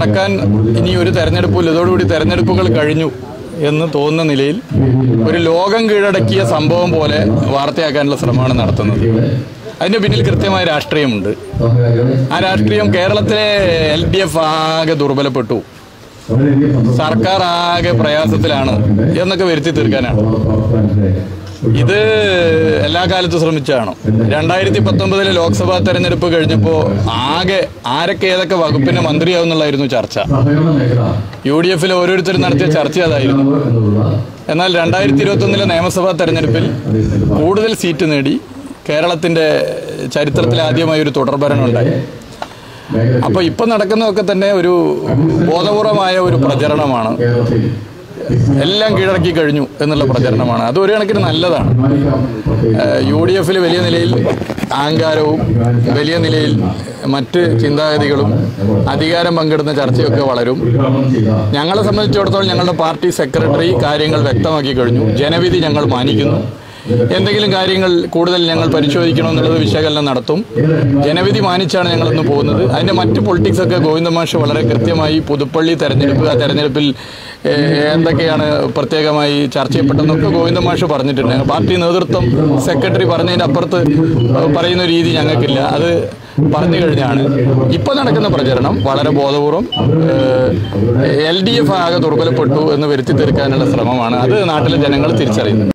നടക്കാൻ ഇനി ഒരു തെരഞ്ഞെടുപ്പില്ല ഇതോടുകൂടി തെരഞ്ഞെടുപ്പുകൾ കഴിഞ്ഞു എന്ന് തോന്നുന്ന നിലയിൽ ഒരു ലോകം കീഴടക്കിയ സംഭവം പോലെ വാർത്തയാക്കാനുള്ള ശ്രമമാണ് നടത്തുന്നത് അതിന്റെ പിന്നിൽ കൃത്യമായ രാഷ്ട്രീയമുണ്ട് ആ രാഷ്ട്രീയം കേരളത്തിലെ എൽ ഡി എഫ് ആകെ ദുർബലപ്പെട്ടു സർക്കാർ ആകെ പ്രയാസത്തിലാണ് എന്നൊക്കെ വരുത്തി തീർക്കാനാണ് ഇത് എല്ലാ കാലത്തും ശ്രമിച്ചാണ് രണ്ടായിരത്തി പത്തൊമ്പതിലെ ലോക്സഭാ തെരഞ്ഞെടുപ്പ് കഴിഞ്ഞപ്പോൾ ആകെ ആരൊക്കെ ഏതൊക്കെ വകുപ്പിന്റെ മന്ത്രിയാവുന്നുള്ളായിരുന്നു ചർച്ച യു ഡി എഫിൽ ഓരോരുത്തരും നടത്തിയ ചർച്ച അതായിരുന്നു എന്നാൽ രണ്ടായിരത്തി ഇരുപത്തൊന്നിലെ നിയമസഭാ തെരഞ്ഞെടുപ്പിൽ കൂടുതൽ സീറ്റ് നേടി കേരളത്തിന്റെ ചരിത്രത്തിൽ ആദ്യമായി ഒരു തുടർഭരണം ഉണ്ടായി അപ്പൊ ഇപ്പൊ നടക്കുന്നതൊക്കെ തന്നെ ഒരു ബോധപൂർവമായ ഒരു പ്രചരണമാണ് എല്ലാം കീഴടക്കി കഴിഞ്ഞു എന്നുള്ള പ്രചരണമാണ് അത് ഒരു കണക്കിന് നല്ലതാണ് യു ഡി എഫിൽ വലിയ നിലയിൽ അഹങ്കാരവും വലിയ നിലയിൽ മറ്റ് ചിന്താഗതികളും അധികാരം പങ്കിടുന്ന ചർച്ചയൊക്കെ വളരും ഞങ്ങളെ സംബന്ധിച്ചിടത്തോളം ഞങ്ങളുടെ പാർട്ടി സെക്രട്ടറി കാര്യങ്ങൾ വ്യക്തമാക്കി കഴിഞ്ഞു ജനവിധി ഞങ്ങൾ മാനിക്കുന്നു എന്തെങ്കിലും കാര്യങ്ങൾ കൂടുതൽ ഞങ്ങൾ പരിശോധിക്കണമെന്നുള്ളത് വിശകലനം നടത്തും ജനവിധി മാനിച്ചാണ് ഞങ്ങൾ ഇന്ന് പോകുന്നത് അതിന്റെ മറ്റ് പൊളിറ്റിക്സ് ഒക്കെ ഗോവിന്ദ മാഷ് വളരെ കൃത്യമായി പുതുപ്പള്ളി തെരഞ്ഞെടുപ്പ് ആ തെരഞ്ഞെടുപ്പിൽ ഏഹ്, എന്തൊക്കെയാണ് പ്രത്യേകമായി ചർച്ച ചെയ്യപ്പെട്ടതെന്നൊക്കെ ഗോവിന്ദ മാഷ് പറഞ്ഞിട്ടുണ്ട് പാർട്ടി നേതൃത്വം സെക്രട്ടറി പറഞ്ഞതിന്റെ അപ്പുറത്ത് പറയുന്ന രീതി ഞങ്ങൾക്കില്ല അത് പറഞ്ഞു കഴിഞ്ഞാണ് ഇപ്പൊ നടക്കുന്ന പ്രചരണം വളരെ ബോധപൂർവം എൽ ഡി എഫ് ആകെ ദുർബലപ്പെട്ടു എന്ന് വരുത്തി തീർക്കാനുള്ള ശ്രമമാണ് അത് നാട്ടിലെ ജനങ്ങൾ തിരിച്ചറിയുന്നു